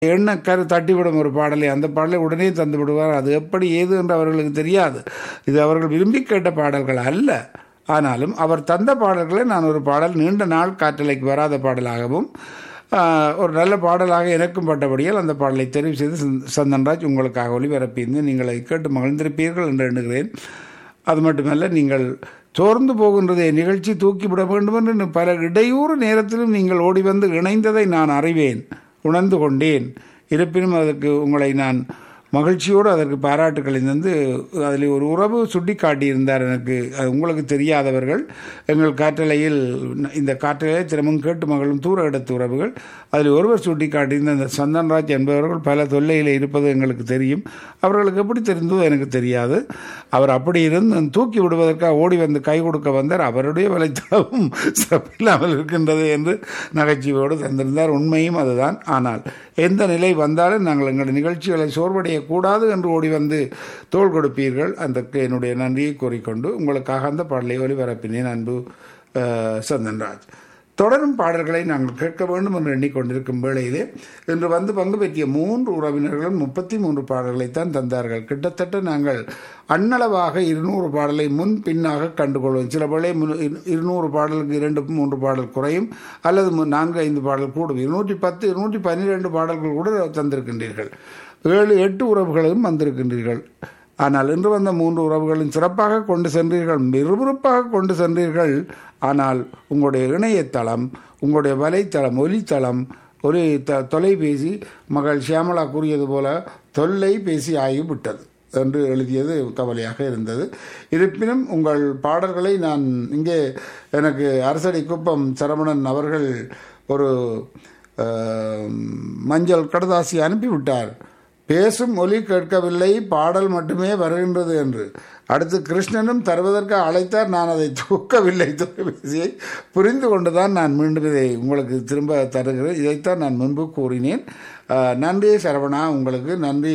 எண்ணக்கரு தட்டிவிடும் ஒரு பாடலை அந்த பாடலை உடனே தந்து விடுவார் அது எப்படி ஏது என்று அவர்களுக்கு தெரியாது இது அவர்கள் விரும்பி கேட்ட பாடல்கள் அல்ல ஆனாலும் அவர் தந்த பாடல்களை நான் ஒரு பாடல் நீண்ட நாள் காற்றலைக்கு வராத பாடலாகவும் ஆஹ், ஒரு நல்ல பாடலாக எனக்கும் பட்டபடியால் அந்த பாடலை தெரிவு செய்து சந்- சந்தன்ராஜ் உங்களுக்காக ஒளிபரப்பியிருந்து நீங்கள் அதை கேட்டு மகிழ்ந்திருப்பீர்கள் என்று எண்ணுகிறேன் அது மட்டுமல்ல நீங்கள் சோர்ந்து போகின்றதை நிகழ்ச்சி தூக்கிவிட வேண்டும் என்று பல இடையூறு நேரத்திலும் நீங்கள் ஓடி வந்து இணைந்ததை நான் அறிவேன் உணர்ந்து கொண்டேன் இருப்பினும் அதற்கு உங்களை நான் மகிழ்ச்சியோடு அதற்கு பாராட்டுக்களை தந்து அதில் ஒரு உறவு சுட்டி காட்டியிருந்தார் எனக்கு அது உங்களுக்கு தெரியாதவர்கள் எங்கள் காற்றலையில் இந்த காற்றலையை தினமும் கேட்டு மகளும் தூர இடத்து உறவுகள் அதில் ஒருவர் சுட்டி காட்டியிருந்த அந்த சந்தன்ராஜ் என்பவர்கள் பல தொல்லையில் இருப்பது எங்களுக்கு தெரியும் அவர்களுக்கு எப்படி தெரிந்ததோ எனக்கு தெரியாது அவர் அப்படி இருந்து தூக்கி விடுவதற்காக ஓடி வந்து கை கொடுக்க வந்தார் அவருடைய வலைத்தளமும் சிறப்பில்லாமல் இருக்கின்றது என்று நகைச்சுவையோடு தந்திருந்தார் உண்மையும் அதுதான் ஆனால் எந்த நிலை வந்தாலும் நாங்கள் எங்களுடைய நிகழ்ச்சிகளை சோர்வடையக்கூடாது என்று ஓடி வந்து தோள் கொடுப்பீர்கள் அதற்கு என்னுடைய நன்றியை கூறிக்கொண்டு உங்களுக்காக அந்த பாடலை ஒலிபரப்பினேன் அன்பு அஹ், சந்தன்ராஜ் தொடரும் பாடல்களை நாங்கள் கேட்க வேண்டும் என்று எண்ணிக்கொண்டிருக்கும் வேளையிலே இன்று வந்து பங்கு பெற்றிய மூன்று உறவினர்களும் முப்பத்தி மூன்று பாடல்களைத்தான் தந்தார்கள் கிட்டத்தட்ட நாங்கள் அண்ணளவாக இருநூறு பாடலை முன் பின்னாக கண்டுகொள்வோம் சில வேளை முன் இரு- இருநூறு பாடலுக்கு இரண்டு மூன்று பாடல் குறையும் அல்லது மு- நான்கு ஐந்து பாடல் கூடும் இருநூற்றி பத்து இருநூற்றி பன்னிரெண்டு பாடல்கள் கூட தந்திருக்கின்றீர்கள் ஏழு எட்டு உறவுகளும் வந்திருக்கின்றீர்கள் ஆனால் இன்று வந்த மூன்று உறவுகளும் சிறப்பாக கொண்டு சென்றீர்கள் விறுவிறுப்பாக கொண்டு சென்றீர்கள் ஆனால் உங்களுடைய இணையதளம் உங்களுடைய வலைத்தளம் ஒலித்தளம் ஒரு த தொலைபேசி மகள் ஷியாமலா கூறியது போல தொல்லை பேசி ஆகிவிட்டது என்று எழுதியது கவலையாக இருந்தது இருப்பினும் உங்கள் பாடல்களை நான் இங்கே எனக்கு அரசடி குப்பம் சரவணன் அவர்கள் ஒரு அஹ், மஞ்சள் கடதாசி அனுப்பிவிட்டார் பேசும் ஒலி கேட்கவில்லை பாடல் மட்டுமே வருகின்றது என்று அடுத்து கிருஷ்ணனும் தருவதற்கு அழைத்தார் நான் அதை தூக்கவில்லை தொலைபேசியை புரிந்து கொண்டுதான் நான் மீண்டும் இதை உங்களுக்கு திரும்ப தருகிறேன் இதைத்தான் நான் முன்பு கூறினேன் அஹ், நன்றி சரவணா உங்களுக்கு நன்றி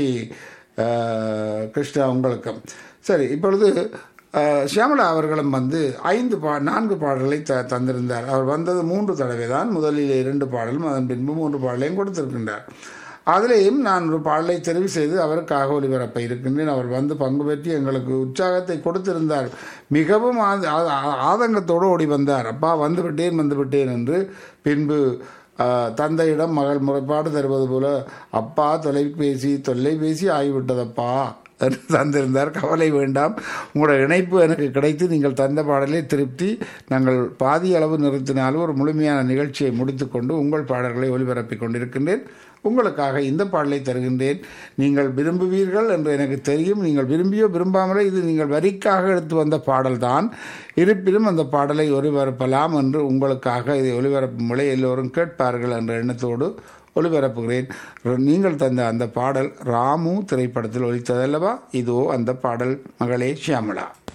அஹ், கிருஷ்ணா உங்களுக்கும் சரி இப்பொழுது அஹ், ஷியாமளா அவர்களும் வந்து ஐந்து பா நான்கு பாடல்களை த தந்திருந்தார் அவர் வந்தது மூன்று தடவை தான் முதலில் இரண்டு பாடலும் அதன் பின்பு மூன்று பாடலையும் கொடுத்திருக்கின்றார் அதிலேயும் நான் ஒரு பாடலை தெரிவு செய்து அவருக்காக ஒளிபரப்ப இருக்கின்றேன் அவர் வந்து பங்கு பெற்று எங்களுக்கு உற்சாகத்தை கொடுத்திருந்தார் மிகவும் ஆத- ஆ- ஆதங்கத்தோடு ஓடி வந்தார் அப்பா வந்து விட்டேன் வந்து விட்டேன் என்று பின்பு ஆஹ், தந்தையிடம் மகள் முறைப்பாடு தருவது போல அப்பா தொலைபேசி தொல்லைபேசி ஆகிவிட்டதப்பா என்று தந்திருந்தார் கவலை வேண்டாம் உங்களோட இணைப்பு எனக்கு கிடைத்து நீங்கள் தந்த பாடலை திருப்தி நாங்கள் பாதி அளவு நிறுத்தினாலும் ஒரு முழுமையான நிகழ்ச்சியை முடித்துக்கொண்டு உங்கள் பாடல்களை ஒளிபரப்பிக் கொண்டிருக்கின்றேன் உங்களுக்காக இந்த பாடலை தருகின்றேன் நீங்கள் விரும்புவீர்கள் என்று எனக்கு தெரியும் நீங்கள் விரும்பியோ விரும்பாமலே இது நீங்கள் வரிக்காக எடுத்து வந்த பாடல்தான் இருப்பினும் அந்த பாடலை ஒளிபரப்பலாம் என்று உங்களுக்காக இதை ஒளிபரப்பும் முறை எல்லோரும் கேட்பார்கள் என்ற எண்ணத்தோடு ஒளிபரப்புகிறேன் நீங்கள் தந்த அந்த பாடல் ராமு திரைப்படத்தில் ஒலித்ததல்லவா இதோ அந்த பாடல் மகளே ஷியாமளா